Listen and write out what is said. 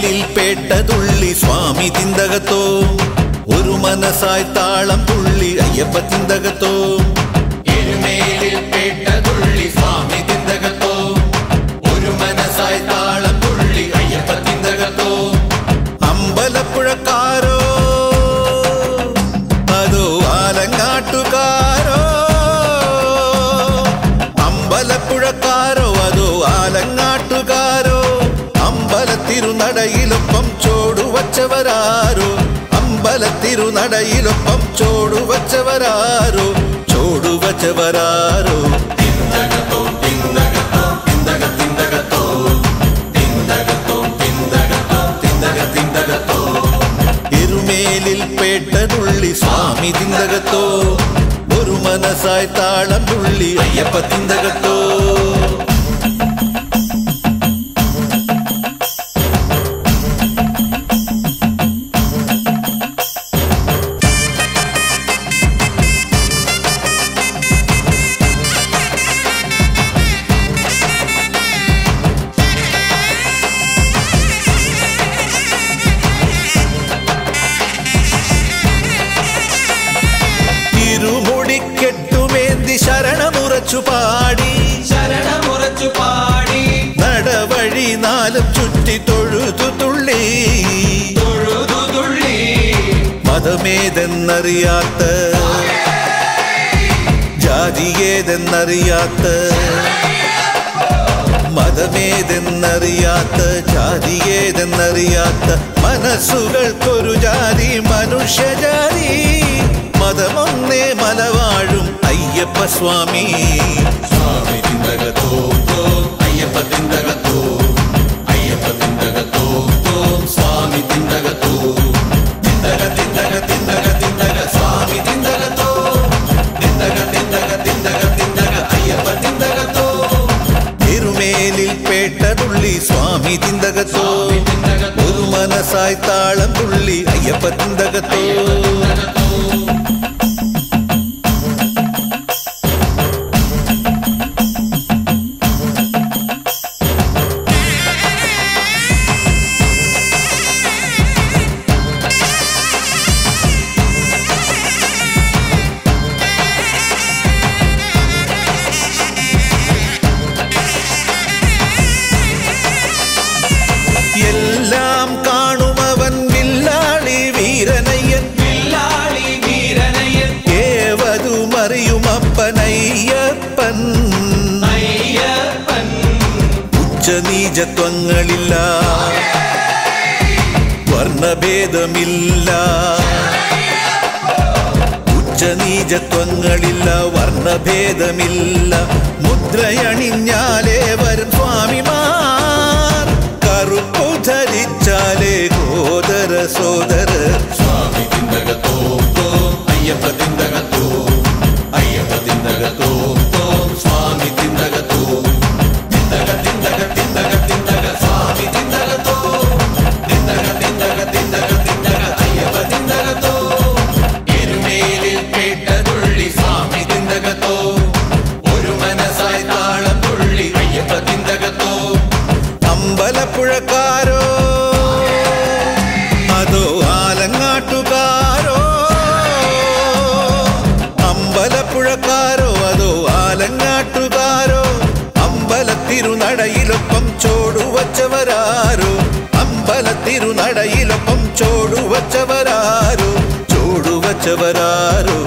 എരുമേലിൽ പേട്ടതുള്ളി സ്വാമി തിന്തകത്തോ ഒരു മനസ്സായി താളം തുള്ളി അയ്യപ്പ തിന്തകത്തോ എരുമേലിൽ പേട്ടതുള്ളി സ്വാമി തിന്തകത്തോ ഒരു മനസ്സായി താളം തുള്ളി അയ്യപ്പ തിന്തകത്തോ അമ്പലപ്പുഴക്കാരോ അതോ ആലങ്ങാട്ടുകാരോ അമ്പലപ്പുഴക്കാരോ അതോ ആലങ്ങാട്ടുകാരോ അമ്പലത്തിരുനടയിലൊപ്പം ചോടുവച്ചവരാരോ അമ്പലത്തിരുനടയിലൊപ്പം ചോടുവച്ചവരാരോ ചോടുവച്ചവരാരോ തിന്തകത്തോ തിന്തകത്തോ തിന്തക തിന്തകത്തോ തിന്തകത്തോ തിന്തകത്തോ തിന്തക തിന്തകത്തോ എരുമേലിൽ പേട്ടതുള്ളി സ്വാമി തിന്തകത്തോ ഒരു മനസ്സായി താളം തുള്ളി അയ്യപ്പ തിന്തകത്തോ ഇരുമുടിക്കെട്ടുമേന്തി ശരണമുറച്ചു പാടി ശരണമുറച്ചു പാടി നടവഴി നാലും ചുറ്റി തൊഴുതു തുള്ളി തൊഴുതു തുള്ളി മതമേതെന്നറിയാത്ത ജാതിയേതെന്നറിയാത്ത മതമേതെന്നറിയാത്ത ജാതിയേതെന്നറിയാത്ത മനസ്സുകൾക്കൊരു ജാതി മനുഷ്യജാതി മതമൊന്നേ മലവാഴും അയ്യപ്പ സ്വാമി സ്വാമി തിന്തകത്തോ അയ്യപ്പ തിന്തകത്തോ അയ്യപ്പ തിന്തകത്തോ സ്വാമി തിന്തകത്തോ തിന്തക തിന്തക തിന്തക തിന്തക സ്വാമി തിന്തകത്തോ തിന്തക തിന്തക തിന്തക തിന്തക അയ്യപ്പ തിന്തകത്തോ തിരുമേലിൽ പേട്ടതുള്ളി സ്വാമി തിന്തകത്തോ ഒരു മനസ്സായി താളം തുള്ളി അയ്യപ്പ തിന്തകത്തോ എല്ലാം കാണുമവൻ വില്ലാളി വീരനയ്യൻ വില്ലാളി വീരനയൻ ഏവതുമറിയുമപ്പനയ്യപ്പൻ അയ്യപ്പൻ ഉച്ചനീചത്വങ്ങളില്ല വർണ്ണഭേദമില്ല ഉച്ചനീചത്വങ്ങളില്ല വർണ്ണഭേദമില്ല മുദ്രയണിഞ്ഞാലേ വരും സ്വാമിമാർ കറുപ്പു ധരിച്ചാലേ ഗോദര സോദര സ്വാമി തിന്തകത്തോ അയ്യപ്പ തിന്തകത്തോ അയ്യപ്പ തിന്തകത്തോ സ്വാമി തിന്തകത്തോ തിന്തക തിന്തക തിന്തക തിന്തക സ്വാമി തിന്തകത്തോ തിന്തക തിന്തക തിന്തക തിന്തക അയ്യപ്പ തിന്തകത്തോ എരുമേലിൽ പേട്ടതുള്ളി സ്വാമി തിന്തകത്തോ ഒരു മനസ്സായി താളം തുള്ളി അയ്യപ്പ തിന്തകത്തോ അമ്പലപ്പുഴക്കാരോ അതോ ആലങ്ങാട്ടുകാരോ അമ്പലപ്പുഴക്കാരോ അതോ ആലങ്ങാട്ടുകാരോ അമ്പലത്തിരുനടയിലൊപ്പം ചോടുവച്ചവരാരോ അമ്പലത്തിരുനടയിലൊപ്പം ചോടുവച്ചവരാരോ ചോടുവച്ചവരാരോ